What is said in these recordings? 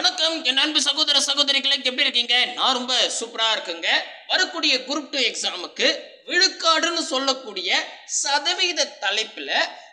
வணக்கம் என் அன்பு சகோதர சகோதரிகளை எப்படி இருக்கீங்க நான் ரொம்ப சூப்பரா இருக்குங்க வரக்கூடிய குரூப் டூ எக்ஸாமுக்கு விழுக்காடுன்னு சொல்லக்கூடிய சதவீத தலைப்புல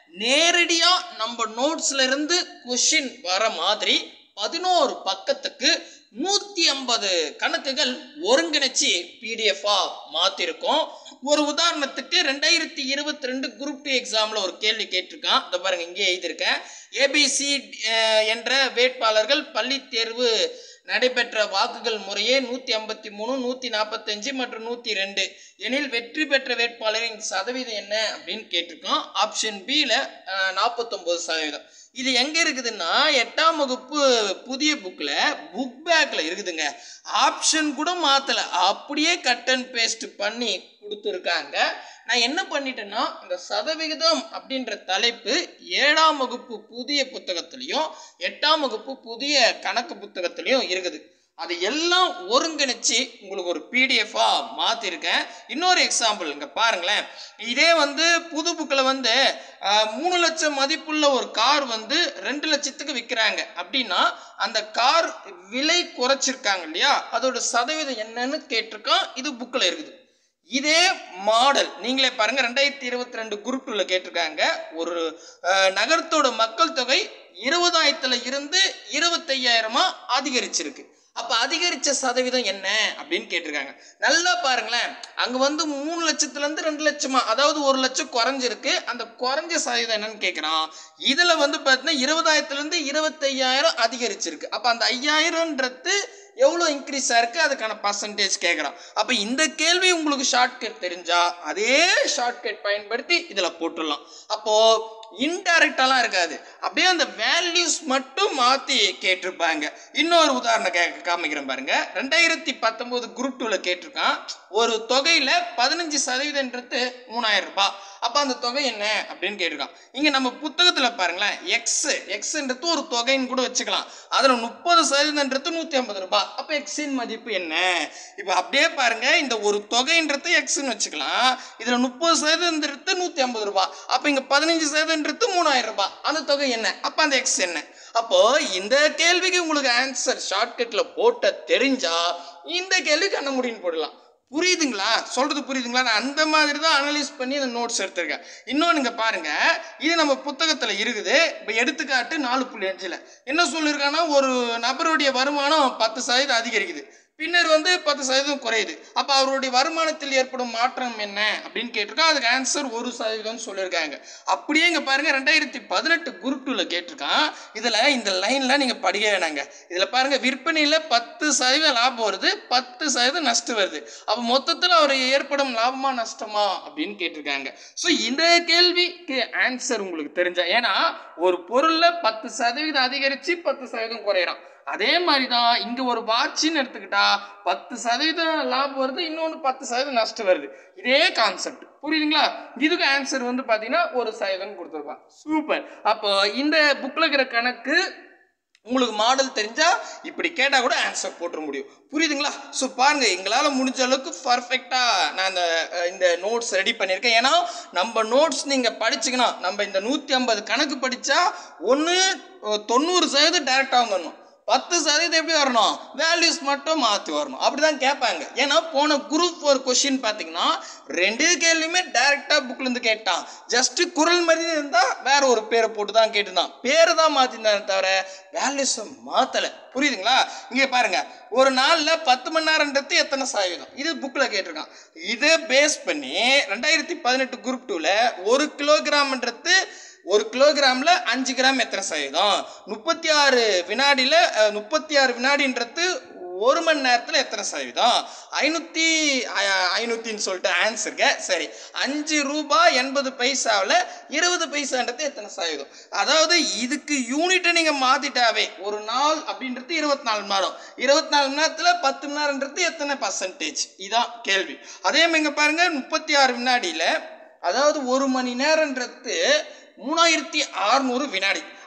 நேரடியா நம்ம நோட்ஸ்ல இருந்து கொஷின் வர மாதிரி பதினோரு பக்கத்துக்கு நூத்தி ஐம்பது கணக்குகள் ஒருங்கிணைச்சு பிடிஎஃபா மாத்திருக்கோம் ஒரு உதாரணத்துக்கு ரெண்டாயிரத்தி இருபத்தி ரெண்டு குரூப் டூ எக்ஸாம்ல ஒரு கேள்வி கேட்டிருக்கான் இந்த பாருங்க இங்கே எழுதியிருக்கேன் ஏபிசி என்ற வேட்பாளர்கள் பள்ளி தேர்வு நடைபெற்ற வாக்குகள் முறையே நூற்றி ஐம்பத்தி மூணு நூற்றி நாற்பத்தஞ்சு மற்றும் நூற்றி ரெண்டு எனில் வெற்றி பெற்ற வேட்பாளரின் சதவீதம் என்ன அப்படின்னு கேட்டிருக்கோம் ஆப்ஷன் பியில் நாற்பத்தொம்போது சதவீதம் இது எங்கே இருக்குதுன்னா எட்டாம் வகுப்பு புதிய புக்கில் புக் பேக்கில் இருக்குதுங்க ஆப்ஷன் கூட மாற்றலை அப்படியே கட் அண்ட் பேஸ்ட் பண்ணி கொடுத்துருக்காங்க நான் என்ன பண்ணிட்டேன்னா இந்த சதவிகிதம் அப்படின்ற தலைப்பு ஏழாம் வகுப்பு புதிய புத்தகத்துலேயும் எட்டாம் வகுப்பு புதிய கணக்கு புத்தகத்துலேயும் இருக்குது அது எல்லாம் ஒருங்கிணைச்சு உங்களுக்கு ஒரு பிடிஎஃபா மாற்றிருக்கேன் இன்னொரு எக்ஸாம்பிள் இங்கே பாருங்களேன் இதே வந்து புது புக்கில் வந்து ஆஹ், மூணு லட்சம் மதிப்புள்ள ஒரு கார் வந்து ரெண்டு லட்சத்துக்கு விற்கிறாங்க அப்படின்னா அந்த கார் விலை குறைச்சிருக்காங்க இல்லையா அதோட சதவீதம் என்னன்னு கேட்டிருக்கான் இது புக்கில் இருக்குது இதே மாடல் நீங்களே பாருங்க ரெண்டாயிரத்தி இருபத்தி ரெண்டு குரூப் டூல கேட்டிருக்காங்க ஒரு அஹ், நகரத்தோட மக்கள் தொகை இருபதாயிரத்துல இருந்து இருபத்தையாயிரமா அதிகரிச்சிருக்கு அப்ப அதிகரிச்ச சதவீதம் என்ன அப்படின்னு கேட்டிருக்காங்க நல்லா பாருங்களேன் அங்க வந்து மூணு லட்சத்துல இருந்து ரெண்டு லட்சமா அதாவது ஒரு லட்சம் குறைஞ்சிருக்கு அந்த குறைஞ்ச சதவீதம் என்னன்னு கேட்குறான் இதுல வந்து பார்த்தீங்கன்னா இருபதாயிரத்துல இருந்து இருபத்தையாயிரம் அதிகரிச்சிருக்கு அப்ப அந்த ஐயாயிரம்ன்றது எவ்வளோ இன்க்ரீஸ் ஆயிருக்கு அதுக்கான பர்சன்டேஜ் கேட்குறான் அப்போ இந்த கேள்வி உங்களுக்கு ஷார்ட்கட் தெரிஞ்சா அதே ஷார்ட்கட் பயன்படுத்தி இதில் போட்டுடலாம் அப்போது இன்டைரக்டாலாம் இருக்காது அப்படியே அந்த வேல்யூஸ் மட்டும் மாற்றி கேட்டிருப்பாங்க இன்னொரு உதாரணம் கே காமிக்கிறேன் பாருங்க ரெண்டாயிரத்தி பத்தொம்போது குரூப் டூவில் கேட்டிருக்கான் ஒரு தொகையில் பதினஞ்சு சதவீதன்றது மூணாயிரம் ரூபாய் அப்போ அந்த தொகை என்ன அப்படின்னு கேட்டிருக்கான் இங்கே நம்ம புத்தகத்தில் பாருங்களேன் எக்ஸ் எக்ஸ்ன்றது ஒரு தொகைன்னு கூட வச்சுக்கலாம் அதில் முப்பது சதவீதன்றது நூற்றி ஐம்பது ரூபாய் அப்போ எக்ஸின் மதிப்பு என்ன இப்போ அப்படியே பாருங்க இந்த ஒரு தொகைன்றது எக்ஸ்ன்னு வச்சுக்கலாம் இதில் முப்பது சதவீதன்றது நூற்றி ஐம்பது ரூபாய் அப்போ இங்கே பதினஞ்சு சதவீதன்றது மூணாயிரம் ரூபாய் அந்த தொகை என்ன அப்போ அந்த எக்ஸ் என்ன அப்போ இந்த கேள்விக்கு உங்களுக்கு ஆன்சர் ஷார்ட்கட்டில் போட்ட தெரிஞ்சா இந்த கேள்வி கண்ண முடின்னு போடலாம் புரியுதுங்களா சொல்றது புரியுதுங்களா நான் அந்த மாதிரி தான் அனலைஸ் பண்ணி அந்த நோட்ஸ் எடுத்திருக்கேன் இன்னொன்று இங்கே பாருங்க இது நம்ம புத்தகத்தில் இருக்குது இப்போ எடுத்துக்காட்டு நாலு புள்ளி அஞ்சில் என்ன சொல்லியிருக்காங்கன்னா ஒரு நபருடைய வருமானம் பத்து சதவீதம் அதிகரிக்குது பின்னர் வந்து பத்து சதவீதம் குறையுது அப்போ அவருடைய வருமானத்தில் ஏற்படும் மாற்றம் என்ன அப்படின்னு கேட்டிருக்கான் அதுக்கு ஆன்சர் ஒரு சதவீதம்னு சொல்லியிருக்காங்க அப்படியே இங்கே பாருங்க ரெண்டாயிரத்தி பதினெட்டு குரூப் டூவில் கேட்டிருக்கான் இதில் இந்த லைனில் நீங்கள் படிக்க வேணாங்க இதில் பாருங்க விற்பனையில் பத்து சதவீதம் லாபம் வருது பத்து சதவீதம் நஷ்டம் வருது அப்போ மொத்தத்தில் அவர் ஏற்படும் லாபமா நஷ்டமா அப்படின்னு கேட்டிருக்காங்க ஸோ இந்த கேள்விக்கு ஆன்சர் உங்களுக்கு தெரிஞ்சா ஏன்னா ஒரு பொருளில் பத்து சதவீதம் அதிகரித்து பத்து சதவீதம் குறையிறான் அதே மாதிரி தான் இங்கே ஒரு வாட்சின்னு எடுத்துக்கிட்டா பத்து சதவீதம் லாபம் வருது இன்னொன்று பத்து சதவீதம் நஷ்டம் வருது இதே கான்செப்ட் புரியுதுங்களா இதுக்கு ஆன்சர் வந்து பார்த்தீங்கன்னா ஒரு சதவீதம் கொடுத்துருப்பான் சூப்பர் அப்போ இந்த புக்கில் இருக்கிற கணக்கு உங்களுக்கு மாடல் தெரிஞ்சா இப்படி கேட்டால் கூட ஆன்சர் போட்டுற முடியும் புரியுதுங்களா ஸோ பாருங்க எங்களால் முடிஞ்ச அளவுக்கு பர்ஃபெக்டாக நான் இந்த அஹ், இந்த நோட்ஸ் ரெடி பண்ணியிருக்கேன் ஏன்னா நம்ம நோட்ஸ் நீங்கள் படிச்சுக்கணும் நம்ம இந்த நூற்றி ஐம்பது கணக்கு படித்தா ஒன்று தொண்ணூறு சதவீதம் டேரெக்டாக வந்துடணும் பத்து சதவீதம் எப்படி வரணும் வேல்யூஸ் மட்டும் மாற்றி வரணும் அப்படி தான் கேட்பாங்க ஏன்னா போன குரூப் ஃபோர் கொஷின் பார்த்தீங்கன்னா ரெண்டு கேள்வியுமே டைரெக்டாக புக்லேருந்து கேட்டான் ஜஸ்ட் குரல் மாதிரி இருந்தால் வேற ஒரு பேரை போட்டு தான் கேட்டுருந்தான் பேரை தான் மாற்றிருந்தானே தவிர வேல்யூஸை மாற்றலை புரியுதுங்களா இங்கே பாருங்க ஒரு நாளில் பத்து மணி நேரம்ன்றது எத்தனை சதவீதம் இது புக்கில் கேட்டிருக்கான் இதை பேஸ் பண்ணி ரெண்டாயிரத்தி பதினெட்டு குரூப் டூவில் ஒரு கிலோகிராம்ன்றது ஒரு கிலோகிராமில் அஞ்சு கிராம் எத்தனை சதவீதம் முப்பத்தி ஆறு வினாடியில் முப்பத்தி ஆறு வினாடின்றது ஒரு மணி நேரத்தில் எத்தனை சதவீதம் ஐநூற்றி ஐநூற்றின்னு சொல்லிட்டு ஆன்சருங்க சரி அஞ்சு ரூபாய் எண்பது பைசாவில் இருபது பைசான்றது எத்தனை சதவீதம் அதாவது இதுக்கு யூனிட்டை நீங்கள் மாற்றிட்டாவே ஒரு நாள் அப்படின்றது இருபத்தி நாலு மணி நேரம் இருபத்தி நாலு மணி நேரத்தில் பத்து மணி நேரன்றது எத்தனை பர்சன்டேஜ் இதான் கேள்வி அதே மாதிரி இங்க பாருங்க முப்பத்தி ஆறு வினாடியில் அதாவது ஒரு மணி நேரன்றது மூணாயிரத்தி அறுநூறு வினாடி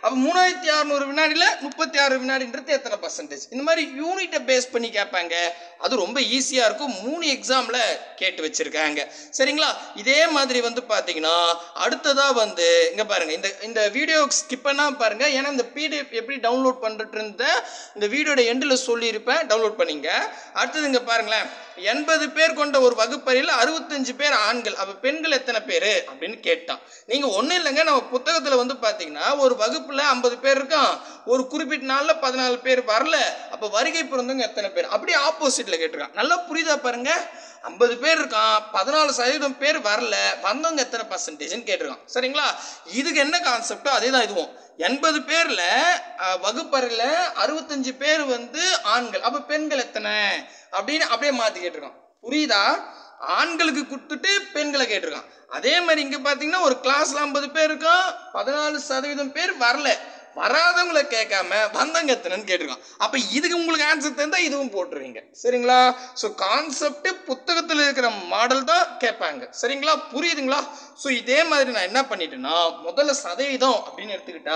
அப்போ மூணாயிரத்தி அறநூறு வினாடியில் முப்பத்தி ஆறு வினாடின்றது எத்தனை பர்சன்டேஜ் இந்த மாதிரி யூனிட்டை பேஸ் பண்ணி கேட்பாங்க அது ரொம்ப ஈஸியாக இருக்கும் மூணு எக்ஸாமில் கேட்டு வச்சுருக்காங்க சரிங்களா இதே மாதிரி வந்து பார்த்தீங்கன்னா அடுத்ததாக வந்து இங்கே பாருங்கள் இந்த இந்த வீடியோ ஸ்கிப் பண்ணால் பாருங்கள் ஏன்னா இந்த பிடிஎஃப் எப்படி டவுன்லோட் பண்ணுறதுன்ற இந்த வீடியோட எண்டில் சொல்லியிருப்பேன் டவுன்லோட் பண்ணிங்க அடுத்தது இங்கே பாருங்களேன் எண்பது பேர் கொண்ட ஒரு வகுப்பறையில் அறுபத்தஞ்சு பேர் ஆண்கள் அப்போ பெண்கள் எத்தனை பேர் அப்படின்னு கேட்டான் நீங்கள் ஒன்றும் இல்லைங்க நம்ம புத்தகத்தில் வந்து பார்த்தீங்கன்னா ஒரு வகுப்பில் ஐம்பது பேர் இருக்கான் ஒரு குறிப்பிட்ட நாளில் பதினாலு பேர் வரல அப்போ வருகை பிறந்தவங்க எத்தனை பேர் அப்படியே ஆப்போசிட்டில் கேட்டிருக்கான் நல்லா புரியுதா பாருங்க ஐம்பது பேர் இருக்கான் பதினாலு சதவீதம் பேர் வரல வந்தவங்க எத்தனை பர்சன்டேஜ்னு கேட்டிருக்கான் சரிங்களா இதுக்கு என்ன கான்செப்டோ அதே தான் இதுவும் எண்பது பேரில் வகுப்பறையில் அறுபத்தஞ்சு பேர் வந்து ஆண்கள் அப்போ பெண்கள் எத்தனை அப்படின்னு அப்படியே மாற்றி கேட்டிருக்கான் புரியுதா ஆண்களுக்கு கொடுத்துட்டு பெண்களை கேட்டிருக்கான் அதே மாதிரி இங்கே பார்த்தீங்கன்னா ஒரு கிளாஸில் ஐம்பது பேர் இருக்கான் பதினாலு சதவீதம் பேர் வரல வராதவங்களை கேட்காம வந்தவங்க எத்தனைன்னு கேட்டிருக்கான் அப்போ இதுக்கு உங்களுக்கு ஆன்சர் தெரிந்தால் இதுவும் போட்டுருவீங்க சரிங்களா ஸோ கான்செப்ட் புத்தகத்தில் இருக்கிற மாடல் தான் கேட்பாங்க சரிங்களா புரியுதுங்களா ஸோ இதே மாதிரி நான் என்ன பண்ணிட்டேன்னா முதல்ல சதவீதம் அப்படின்னு எடுத்துக்கிட்டா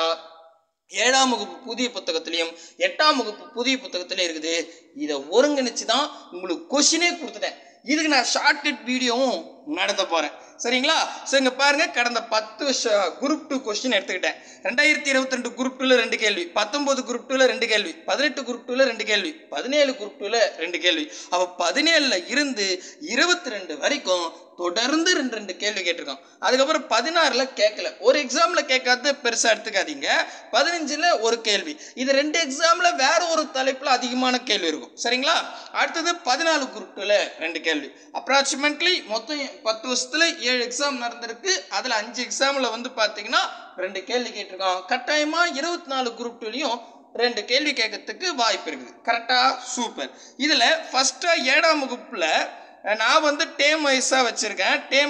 ஏழாம் வகுப்பு புதிய புத்தகத்திலையும் எட்டாம் வகுப்பு புதிய புத்தகத்திலையும் இருக்குது இதை ஒருங்கிணைச்சு தான் உங்களுக்கு கொஷினே கொடுத்துட்டேன் இதுக்கு நான் ஷார்ட்கட் வீடியோவும் நடத்த போகிறேன் சரிங்களா ஸோ இங்கே பாருங்கள் கடந்த பத்து வருஷம் குரூப் டூ கொஸ்டின் எடுத்துக்கிட்டேன் ரெண்டாயிரத்தி இருபத்தி ரெண்டு குரூப் டூவில் ரெண்டு கேள்வி பத்தொம்போது குரூப் டூவில் ரெண்டு கேள்வி பதினெட்டு குரூப் டூவில் ரெண்டு கேள்வி பதினேழு குரூப் டூவில் ரெண்டு கேள்வி அப்போ பதினேழில் இருந்து இருபத்தி ரெண்டு வரைக்கும் தொடர்ந்து ரெண்டு ரெண்டு கேள்வி கேட்டிருக்கோம் அதுக்கப்புறம் பதினாறில் கேட்கல ஒரு எக்ஸாமில் கேட்காத பெருசாக எடுத்துக்காதீங்க பதினஞ்சில் ஒரு கேள்வி இது ரெண்டு எக்ஸாமில் வேற ஒரு தலைப்பில் அதிகமான கேள்வி இருக்கும் சரிங்களா அடுத்தது பதினாலு குரூப்பில் ரெண்டு கேள்வி அப்ராக்சிமேட்லி மொத்தம் பத்து வருஷத்தில் ஏழு எக்ஸாம் நடந்திருக்கு அதில் அஞ்சு எக்ஸாமில் வந்து பார்த்தீங்கன்னா ரெண்டு கேள்வி கேட்டிருக்கோம் கட்டாயமாக இருபத்தி நாலு குரூப் டூலையும் ரெண்டு கேள்வி கேட்கறதுக்கு வாய்ப்பு இருக்குது கரெக்டாக சூப்பர் இதில் ஃபஸ்ட்டாக ஏழாம் வகுப்பில் நான் வந்து டேம் வைஸாக வச்சுருக்கேன் டேம்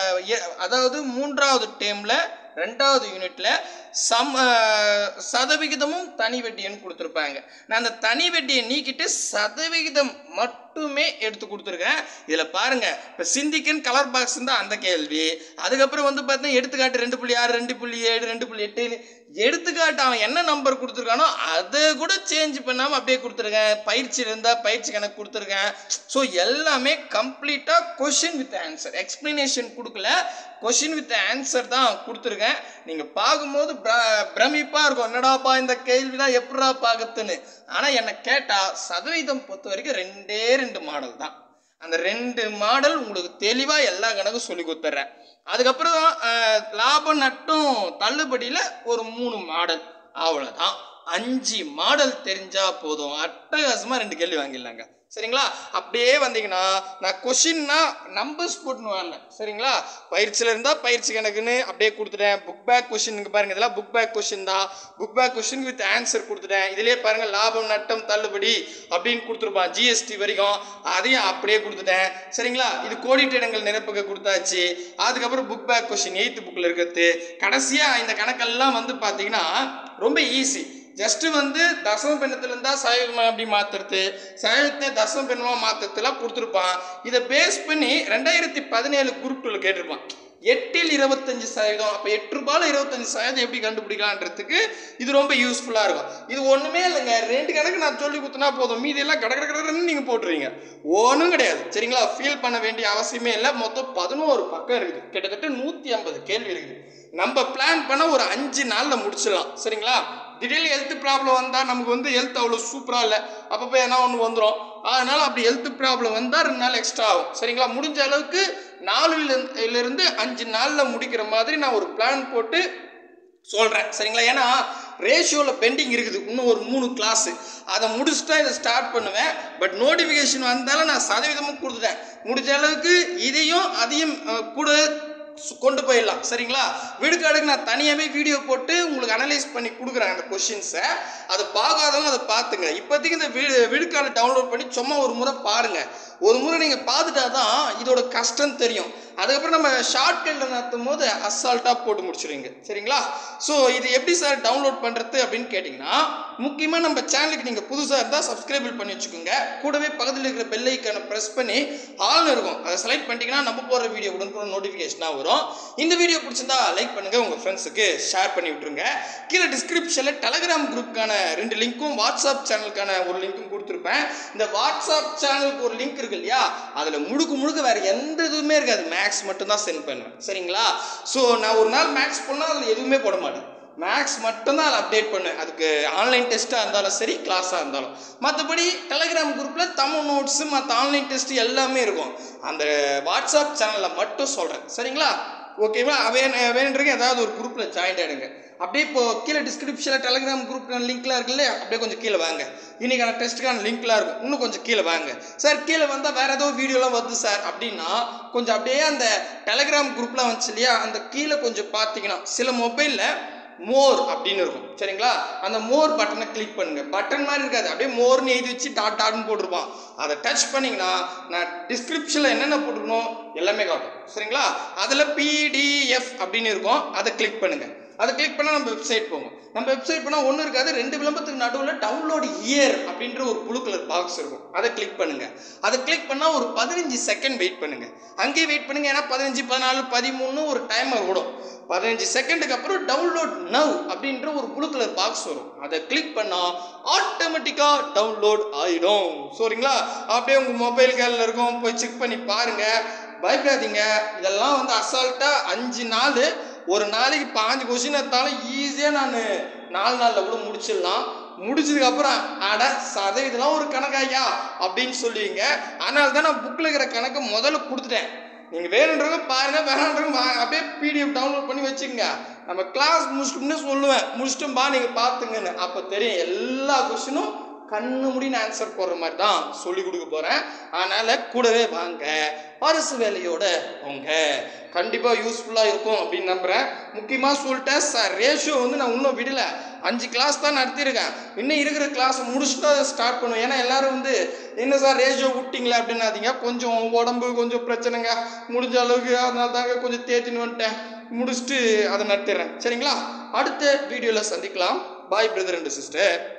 அதாவது மூன்றாவது டேமில் ரெண்டாவது யூனிட்டில் சம் அஹ், சதவிகிதமும் தனி வெட்டியன்னு கொடுத்துருப்பாங்க நான் அந்த தனி வெட்டியை நீக்கிட்டு சதவிகிதம் மட்டுமே எடுத்து கொடுத்துருக்கேன் இதில் பாருங்கள் இப்போ சிந்திக்கன் கலர் பாக்ஸ் தான் அந்த கேள்வி அதுக்கப்புறம் வந்து பார்த்தீங்கன்னா எடுத்துக்காட்டு ரெண்டு புள்ளி ஆறு ரெண்டு புள்ளி ஏழு ரெண்டு புள்ளி எட்டு எடுத்துக்காட்டு அவன் என்ன நம்பர் கொடுத்துருக்கானோ அதை கூட சேஞ்ச் பண்ணாமல் அப்படியே கொடுத்துருக்கேன் பயிற்சி இருந்தால் பயிற்சி கணக்கு கொடுத்துருக்கேன் ஸோ எல்லாமே கம்ப்ளீட்டாக கொஷின் வித் ஆன்சர் எக்ஸ்பிளனேஷன் கொடுக்கல கொஷின் வித் ஆன்சர் தான் கொடுத்துருக்கேன் நீங்கள் பார்க்கும்போது பிர- பிரமிப்பா இருக்கும் என்னடாப்பா இந்த கேள்வி தான் எப்படா பார்க்கத்துன்னு ஆனால் என்னை கேட்டால் சதவீதம் பொறுத்த வரைக்கும் ரெண்டே ரெண்டு மாடல் தான் அந்த ரெண்டு மாடல் உங்களுக்கு தெளிவாக எல்லா கணக்கும் சொல்லி கொடுத்துட்றேன் அதுக்கப்புறம் அஹ், லாபம் நட்டும் தள்ளுபடியில் ஒரு மூணு மாடல் அவ்வளோதான் அஞ்சு மாடல் தெரிஞ்சா போதும் அட்டகாசமாக ரெண்டு கேள்வி வாங்கிடலாங்க சரிங்களா அப்படியே வந்தீங்கன்னா நான் கொஷின்னா நம்பர்ஸ் போட்டுன்னு வரல சரிங்களா பயிற்சியில் இருந்தால் பயிற்சி கணக்குன்னு அப்படியே கொடுத்துட்டேன் புக் பேக் கொஷின் பாருங்க இதெல்லாம் புக் பேக் கொஷின் தான் book back question with answer கொடுத்துட்டேன் இதுலேயே பாருங்க லாபம் நட்டம் தள்ளுபடி அப்படின்னு கொடுத்துருப்பான் ஜிஎஸ்டி வரைக்கும் அதையும் அப்படியே கொடுத்துட்டேன் சரிங்களா இது கோடிட்ட இடங்கள் நிரப்புக கொடுத்தாச்சு அதுக்கப்புறம் புக் பேக் கொஷின் எயித்து புக்கில் இருக்கிறது கடைசியாக இந்த கணக்கெல்லாம் வந்து பார்த்தீங்கன்னா ரொம்ப ஈஸி ஜஸ்ட் வந்து தசம பெண்ணத்துல இருந்தா சதவீதமா எப்படி மாத்துறது சதவீதத்தை தசம பெண்ணமா மாத்துறதுலாம் கொடுத்துருப்பான் இதை பேஸ் பண்ணி ரெண்டாயிரத்தி பதினேழு குரூப்ல கேட்டிருப்பான் எட்டில் இருபத்தஞ்சு சதவீதம் அப்போ எட்டு ரூபாயில் இருபத்தஞ்சு சதவீதம் எப்படி கண்டுபிடிக்கலான்றதுக்கு இது ரொம்ப யூஸ்ஃபுல்லாக இருக்கும் இது ஒன்றுமே இல்லைங்க ரெண்டு கணக்கு நான் சொல்லி கொடுத்தனா போதும் மீதி எல்லாம் கட கட கடன்னு நீங்கள் போட்டுருவீங்க ஒன்றும் கிடையாது சரிங்களா ஃபீல் பண்ண வேண்டிய அவசியமே இல்லை மொத்தம் பதினோரு பக்கம் இருக்குது கிட்டத்தட்ட நூற்றி ஐம்பது கேள்வி இருக்குது நம்ம பிளான் பண்ண ஒரு அஞ்சு நாளில் முடிச்சிடலாம் சரிங்களா திடீர்னு ஹெல்த் ப்ராப்ளம் வந்தால் நமக்கு வந்து ஹெல்த் அவ்வளோ சூப்பராக இல்லை அப்பப்போ என்ன ஒன்று வந்துடும் அதனால் அப்படி ஹெல்த் ப்ராப்ளம் வந்தால் ரெண்டு நாள் எக்ஸ்ட்ரா ஆகும் சரிங்களா முடிஞ்ச அளவுக்கு நாலுலேருந்து அஞ்சு நாளில் முடிக்கிற மாதிரி நான் ஒரு பிளான் போட்டு சொல்கிறேன் சரிங்களா ஏன்னா ரேஷியோவில் பெண்டிங் இருக்குது இன்னும் ஒரு மூணு கிளாஸு அதை முடிச்சுட்டா இதை ஸ்டார்ட் பண்ணுவேன் பட் நோட்டிஃபிகேஷன் வந்தாலும் நான் சதவீதமும் கொடுத்துட்டேன் முடிஞ்ச அளவுக்கு இதையும் அதையும் அஹ், கூட சு- கொண்டு போயிடலாம் சரிங்களா விடுக்காடுக்கு நான் தனியாகவே வீடியோ போட்டு உங்களுக்கு அனலைஸ் பண்ணி கொடுக்குறேன் அந்த கொஷின்ஸை அதை பார்க்காதவங்க அதை பார்த்துங்க இப்போதைக்கு இந்த வீடு விடுக்காடு டவுன்லோட் பண்ணி சும்மா ஒரு முறை பாருங்க ஒரு முறை நீங்கள் பார்த்துட்டா தான் இதோட கஷ்டம் தெரியும் அதுக்கப்புறம் நம்ம ஷார்ட் கட்டில் நடத்தும் போது அசால்ட்டாக போட்டு முடிச்சிருவீங்க சரிங்களா ஸோ இது எப்படி சார் டவுன்லோட் பண்ணுறது அப்படின்னு கேட்டிங்கன்னா முக்கியமாக நம்ம சேனலுக்கு நீங்கள் புதுசாக இருந்தால் சப்ஸ்கிரைபிள் பண்ணி வச்சுக்கோங்க கூடவே பக்கத்தில் இருக்கிற பெல் ஐக்கானை ப்ரெஸ் பண்ணி ஆல்னு இருக்கும் அதை செலக்ட் பண்ணிட்டீங்கன்னா நம்ம போகிற வீடியோ உடனுக்குடன் நோட்டிஃபிகேஷனாக வரும் இந்த வீடியோ பிடிச்சிருந்தா லைக் பண்ணுங்கள் உங்கள் ஃப்ரெண்ட்ஸுக்கு ஷேர் பண்ணி விட்ருங்க கீழே டிஸ்கிரிப்ஷனில் டெலகிராம் குரூப்புக்கான ரெண்டு லிங்க்கும் வாட்ஸ்அப் சேனலுக்கான ஒரு லிங்க்கும் கொடுத்துருப்பேன் இந்த வாட்ஸ்அப் சேனலுக்கு ஒரு லிங்க் இருக்கு இல்லையா அதில் முழுக்க முழுக்க வேறு எந்த இதுவுமே இருக்காது மேக்ஸ் மட்டும்தான் சென்ட் பண்ணுவேன் சரிங்களா ஸோ நான் ஒரு நாள் மேக்ஸ் பண்ணால் அதில் எதுவுமே போட மாட்டேன் மேக்ஸ் மட்டும்தான் அதில் அப்டேட் பண்ணுவேன் அதுக்கு ஆன்லைன் டெஸ்ட்டாக இருந்தாலும் சரி கிளாஸாக இருந்தாலும் மற்றபடி டெலகிராம் குரூப்பில் தமிழ் நோட்ஸு மற்ற ஆன்லைன் டெஸ்ட் எல்லாமே இருக்கும் அந்த வாட்ஸ்அப் சேனலில் மட்டும் சொல்கிறேன் சரிங்களா ஓகேவா வேணும் வேணுன்றீங்க ஏதாவது ஒரு குரூப்பில் ஜாயின் ஆகிடுங்க அப்படியே இப்போ கீழே டிஸ்கிரிப்ஷனில் டெலகிராம் குரூப்க்கான லிங்க்லாம் இருக்குல்ல அப்படியே கொஞ்சம் கீழே வாங்க இன்னைக்கான டெஸ்ட்டுக்கான லிங்க்லாம் இருக்கும் இன்னும் கொஞ்சம் கீழே வாங்க சார் கீழே வந்தால் வேறு ஏதோ வீடியோலாம் வருது சார் அப்படின்னா கொஞ்சம் அப்படியே அந்த டெலகிராம் குரூப்லாம் வந்துச்சு இல்லையா அந்த கீழே கொஞ்சம் பார்த்தீங்கன்னா சில மொபைலில் மோர் அப்படின்னு இருக்கும் சரிங்களா அந்த மோர் பட்டனை கிளிக் பண்ணுங்க பட்டன் மாதிரி இருக்காது அப்படியே மோர்னு எழுதி வச்சு டாட் டாட்னு போட்டிருப்பான் அதை டச் பண்ணிங்கன்னா நான் டிஸ்கிரிப்ஷனில் என்னென்ன போட்டிருக்கணும் எல்லாமே காட்டும் சரிங்களா அதில் பிடிஎஃப் அப்படின்னு இருக்கும் அதை கிளிக் பண்ணுங்க அதை கிளிக் பண்ணால் நம்ம வெப்சைட் போகும் நம்ம வெப்சைட் பண்ணால் ஒன்றும் இருக்காது ரெண்டு விளம்பரத்துக்கு நடுவில் டவுன்லோட் இயர் அப்படின்ற ஒரு ப்ளூ கலர் பாக்ஸ் இருக்கும் அதை கிளிக் பண்ணுங்க அதை கிளிக் பண்ணால் ஒரு பதினஞ்சு செகண்ட் வெயிட் பண்ணுங்க அங்கேயே வெயிட் பண்ணுங்க ஏன்னா பதினஞ்சு பதினாலு பதிமூணு ஒரு டைமர் ஓடும் பதினஞ்சு செகண்டுக்கு அப்புறம் டவுன்லோட் நவ் அப்படின்ற ஒரு ப்ளூ கலர் பாக்ஸ் வரும் அதை கிளிக் பண்ணால் ஆட்டோமேட்டிக்காக டவுன்லோட் ஆயிடும் சரிங்களா அப்படியே உங்கள் மொபைல் கேலில் இருக்கும் போய் செக் பண்ணி பாருங்கள் பயப்படாதீங்க இதெல்லாம் வந்து அசால்ட்டாக அஞ்சு நாள் ஒரு நாளைக்கு பாஞ்சு கொஸ்டின் எடுத்தாலும் ஈஸியாக நான் நாலு நாளில் கூட முடிச்சிடலாம் முடிச்சதுக்கப்புறம் அட சதை இதெல்லாம் ஒரு கணக்காயா அப்படின்னு சொல்லுவீங்க அதனால தான் நான் புக்கில் இருக்கிற கணக்கை முதல்ல கொடுத்துட்டேன் நீங்கள் வேணுன்றவங்க பாருங்க வேணான்றவங்க வா- அப்படியே பிடிஎஃப் டவுன்லோட் பண்ணி வச்சுக்கோங்க நம்ம கிளாஸ் முடிச்சிட்டோம்னு சொல்லுவேன் முடிச்சிட்டோம்பா நீங்கள் பார்த்துங்கன்னு அப்போ தெரியும் எல்லா கொஸ்டினும் கண்ணு முடின்னு ஆன்சர் போடுற மாதிரி தான் சொல்லி கொடுக்க போகிறேன் அதனால் கூடவே வாங்க அரசு வேலையோட போங்க கண்டிப்பாக யூஸ்ஃபுல்லாக இருக்கும் அப்படின்னு நம்புகிறேன் முக்கியமாக சொல்லிட்டேன் சார் ரேஷியோ வந்து நான் இன்னும் விடலை அஞ்சு கிளாஸ் தான் நடத்தியிருக்கேன் இன்னும் இருக்கிற கிளாஸ் முடிச்சுட்டு அதை ஸ்டார்ட் பண்ணுவேன் ஏன்னா எல்லாரும் வந்து என்ன சார் ரேஷியோ விட்டிங்களே அப்படின்னாதீங்க கொஞ்சம் உடம்பு கொஞ்சம் பிரச்சனைங்க முடிஞ்ச அளவுக்கு அதனால தாங்க கொஞ்சம் தேத்தின்னு வந்துட்டேன் முடிச்சுட்டு அதை நடத்திடுறேன் சரிங்களா அடுத்த வீடியோவில் சந்திக்கலாம் பாய் பிரதர் அண்ட் சிஸ்டர்